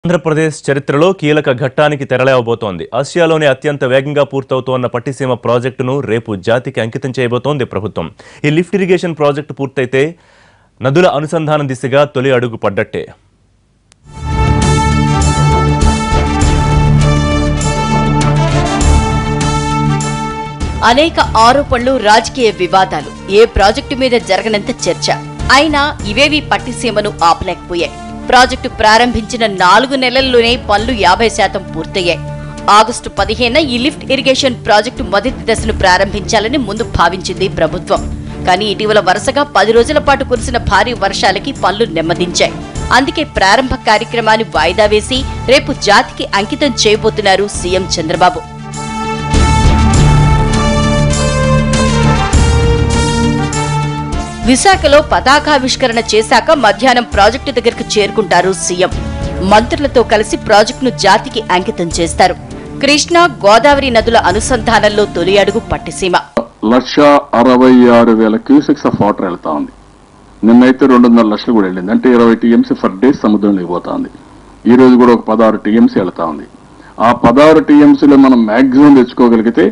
ఆంధ్రప్రదేశ్ చరిత్రలో కీలక ఘట్టానికి తెరలేవబోతోంది ఆసియాలోనే అత్యంత వేగంగా పూర్తవుతోన్న పట్టిసీమ ప్రాజెక్టును రేపు జాతికి అంకితం చేయబోతోంది ప్రభుత్వం ఈ లిఫ్ట్ ఇరిగేషన్ ప్రాజెక్టు పూర్తయితే నదుల అనుసంధానం దిశగా తొలి అడుగు పడ్డట్టే అనేక ఆరోపణలు రాజకీయ వివాదాలు ఏ ప్రాజెక్టు మీద జరగనంత చర్చ అయినా ఇవేవి పట్టిసీమను ఆపలేకపోయాయి ప్రాజెక్టు ప్రారంభించిన నాలుగు నెలల్లోనే పనులు యాభై శాతం పూర్తయ్యాయి ఆగస్టు పదిహేన ఈ లిఫ్ట్ ఇరిగేషన్ ప్రాజెక్టు మొదటి దశను ప్రారంభించాలని ముందు భావించింది ప్రభుత్వం కానీ ఇటీవల వరుసగా పది రోజుల పాటు కురిసిన భారీ వర్షాలకి పనులు నెమ్మదించాయి అందుకే ప్రారంభ కార్యక్రమాన్ని వాయిదా వేసి రేపు జాతికి అంకితం చేయబోతున్నారు సీఎం చంద్రబాబు విశాఖలో పతాకావిష్కరణ చేశాక మధ్యాహ్నం ప్రాజెక్టు దగ్గరకు చేరుకుంటారు సీఎం మంత్రులతో కలిసి ప్రాజెక్టును జాతికి అంకితం చేస్తారు కృష్ణా గోదావరి నదుల అనుసంధానంలో తొలి అడుగు పట్టిసీమ లక్ష అరవై ఆరు వేల క్యూసెక్స్ ఆఫ్ వాటర్ వెళ్తా ఉంది నిన్నైతే రెండున్నర లక్షలు కూడా వెళ్ళింది అంటే ఇరవై టీఎంసీ ఫర్ డే సముద్రంలోకి పోతా ఉంది ఈ రోజు కూడా ఒక పదహారు టీఎంసీ వెళ్తా ఉంది ఆ పదహారు టీఎంసీలో మనం మ్యాక్సిమం తెచ్చుకోగలిగితే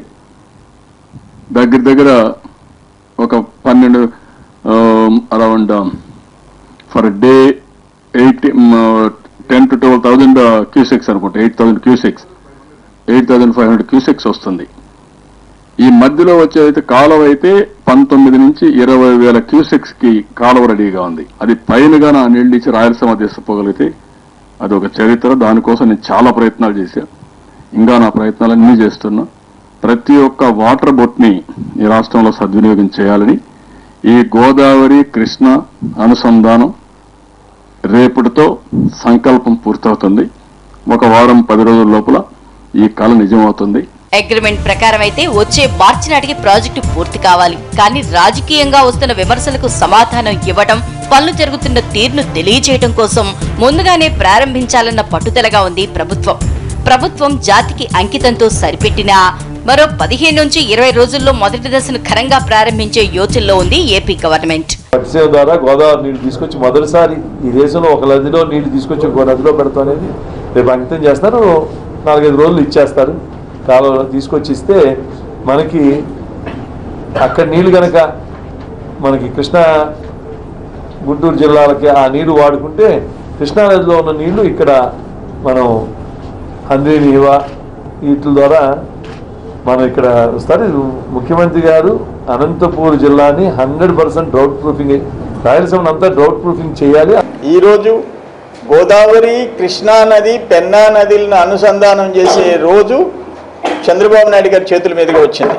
దగ్గర దగ్గర ఒక పన్నెండు around per day eight ten to twelve thousand cusecs అనుకుంటా eight thousand cusecs eight thousand five hundred cusecs వస్తుంది ఈ మధ్యలో వచ్చేదైతే కాలువ అయితే పంతొమ్మిది నుంచి ఇరవై వేల క్యూసెక్స్ కి కాలువ రెడీగా ఉంది అది పైనగా నా నీళ్ళు ఇచ్చి రాయలసీమ తీసుకుపోగలిగితే అది ఒక చరిత్ర దానికోసం నేను చాలా ప్రయత్నాలు చేశా ఇంకా నా ప్రయత్నాలన్నీ చేస్తున్నా ప్రతి ఒక్క వాటర్ బొట్ని ఈ రాష్ట్రంలో సద్వినియోగం చేయాలని ఈ గోదావరి కృష్ణ అనుసంధానం రేపటితో సంకల్పం పూర్తవుతుంది ఒక వారం పది రోజుల లోపల ఈ కళ నిజమవుతుంది అగ్రిమెంట్ ప్రకారం అయితే వచ్చే మార్చి నాటికి ప్రాజెక్టు పూర్తి కావాలి కానీ రాజకీయంగా వస్తున్న విమర్శలకు సమాధానం ఇవ్వడం పనులు జరుగుతున్న తీరును తెలియజేయడం కోసం ముందుగానే ప్రారంభించాలన్న పట్టుదలగా ఉంది ప్రభుత్వం ప్రభుత్వం జాతికి అంకితంతో సరిపెట్టినా మరో పదిహేను నుంచి ఇరవై రోజుల్లో మొదటి దశను ఘనంగా ప్రారంభించే యోచనలో ఉంది ఏపీ గవర్నమెంట్ పట్టిసేవ ద్వారా గోదావరి నీళ్లు తీసుకొచ్చి మొదటిసారి ఈ దేశంలో ఒక నదిలో నీళ్లు తీసుకొచ్చి ఇంకో నదిలో పెడతాం అనేది రేపు అంకితం చేస్తారు నాలుగైదు రోజులు ఇచ్చేస్తారు కాలువలో తీసుకొచ్చి ఇస్తే మనకి అక్కడ నీళ్లు కనుక మనకి కృష్ణా గుంటూరు జిల్లాలకి ఆ నీళ్లు వాడుకుంటే కృష్ణా నదిలో ఉన్న నీళ్లు ఇక్కడ మనం హంద్రీ నీవ వీటి ద్వారా మనం ఇక్కడ వస్తారు ఇది ముఖ్యమంత్రి గారు అనంతపూర్ జిల్లాని hundred percent drought proofing Rayalaseema అంతా డ్రౌట్ ప్రూఫింగ్ చేయాలి ఈరోజు గోదావరి కృష్ణా నది పెన్నా నదులను అనుసంధానం చేసే రోజు చంద్రబాబు నాయుడు గారి చేతుల మీదుగా వచ్చింది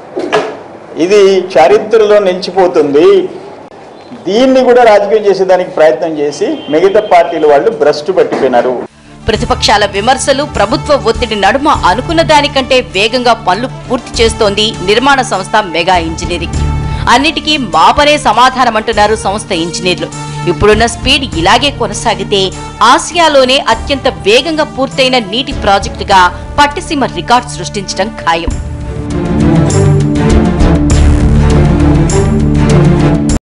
ఇది చరిత్రలో నిలిచిపోతుంది దీన్ని కూడా రాజకీయం చేసేదానికి ప్రయత్నం చేసి మిగతా పార్టీల వాళ్ళు భ్రష్టు పట్టిపోయినారు ప్రతిపక్షాల విమర్శలు ప్రభుత్వ ఒత్తిడి నడుమ అనుకున్న దానికంటే వేగంగా పనులు పూర్తి చేస్తోంది నిర్మాణ సంస్థ మెగా ఇంజనీరింగ్ అన్నిటికీ మాపనే సమాధానమంటున్నారు సంస్థ ఇంజనీర్లు ఇప్పుడున్న స్పీడ్ ఇలాగే కొనసాగితే ఆసియాలోనే అత్యంత వేగంగా పూర్తయిన నీటి ప్రాజెక్టుగా పట్టిసీమ రికార్డ్ సృష్టించడం ఖాయం